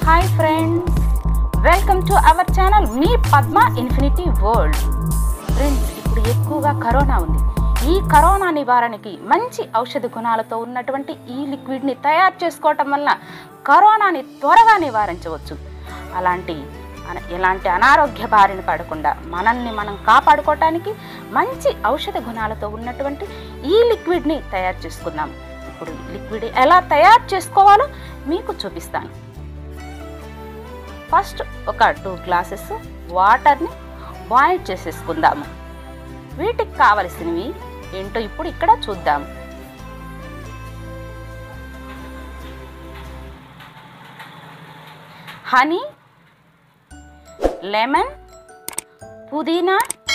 hi friends welcome to our channel మీ Padma infinity world friends ఇప్పుడు ఎక్కువగా కరోనా ఉంది ఈ కరోనా నివారణకి మంచి ఔషధ గుణాలతో ఉన్నటువంటి ఈ లిక్విడ్ని తయారు చేసుకోవటం వల్ల కరోనాని త్వరగా నివారించవచ్చు అలాంటి అన- ఎలాంటి అనారోగ్య బారిన పడకుండా మనల్ని మనం కాపాడుకోవటానికి మంచి ఔషధ గుణాలతో ఉన్నటువంటి ఈ లిక్విడ్ని తయారు చేసుకుందాం ఇప్పుడు ఈ లిక్విడ్ ఎలా తయారు చేసుకోవాలో మీకు చూపిస్తాను ఫస్ట్ ఒక టూ గ్లాసెస్ వాటర్ని బాయిల్ చేసేసుకుందాము వీటికి కావలసినవి ఏంటో ఇప్పుడు ఇక్కడ చూద్దాం హనీ లెమన్ పుదీనా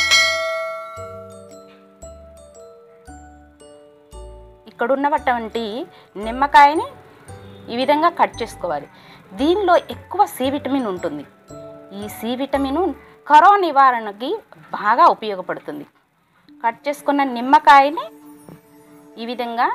ఇక్కడ ఉన్నటువంటి నిమ్మకాయని ఈ విధంగా కట్ చేసుకోవాలి దీనిలో ఎక్కువ సి విటమిన్ ఉంటుంది ఈ సి విటమిన్ కరోనా నివారణకి బాగా ఉపయోగపడుతుంది కట్ చేసుకున్న నిమ్మకాయని ఈ విధంగా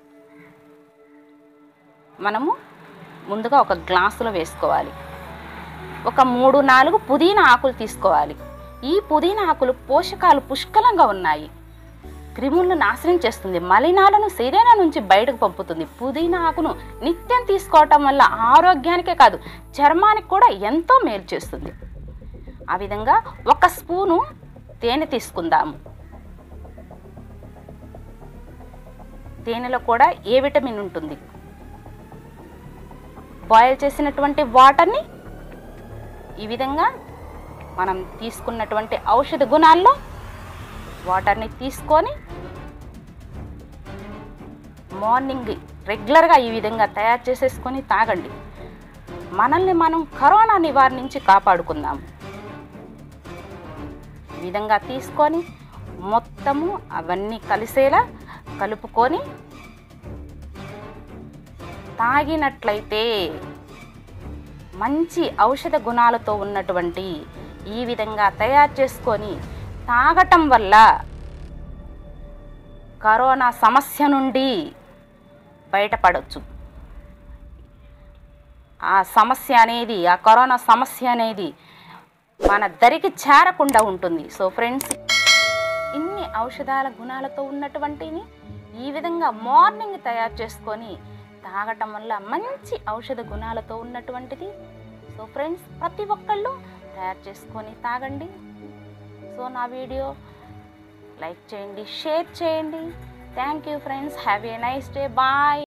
మనము ముందుగా ఒక గ్లాసులో వేసుకోవాలి ఒక మూడు నాలుగు పుదీనా ఆకులు తీసుకోవాలి ఈ పుదీనా ఆకులు పోషకాలు పుష్కలంగా ఉన్నాయి క్రిములను నాశనం చేస్తుంది మలినాలను శరీరం నుంచి బయటకు పంపుతుంది పుదీనా ఆకును నిత్యం తీసుకోవటం వల్ల ఆరోగ్యానికే కాదు చర్మానికి కూడా ఎంతో మేలు చేస్తుంది ఆ విధంగా ఒక స్పూను తేనె తీసుకుందాము తేనెలో కూడా ఏ విటమిన్ ఉంటుంది బాయిల్ చేసినటువంటి వాటర్ని ఈ విధంగా మనం తీసుకున్నటువంటి ఔషధ గుణాల్లో వాటర్ని తీసుకొని మార్నింగ్ రెగ్యులర్గా ఈ విధంగా తయారు చేసేసుకొని తాగండి మనల్ని మనం కరోనా నివారణ నుంచి కాపాడుకుందాం ఈ విధంగా తీసుకొని మొత్తము అవన్నీ కలిసేలా కలుపుకొని తాగినట్లయితే మంచి ఔషధ గుణాలతో ఉన్నటువంటి ఈ విధంగా తయారు చేసుకొని తాగటం వల్ల కరోనా సమస్య నుండి బయటపడవచ్చు ఆ సమస్య అనేది ఆ కరోనా సమస్య అనేది మన దరికి చేరకుండా ఉంటుంది సో ఫ్రెండ్స్ ఇన్ని ఔషధాల గుణాలతో ఉన్నటువంటిని ఈ విధంగా మార్నింగ్ తయారు చేసుకొని తాగటం వల్ల మంచి ఔషధ గుణాలతో ఉన్నటువంటిది సో ఫ్రెండ్స్ ప్రతి ఒక్కళ్ళు తయారు చేసుకొని తాగండి సో నా వీడియో లైక్ చేయండి షేర్ చేయండి thank you friends have a nice day bye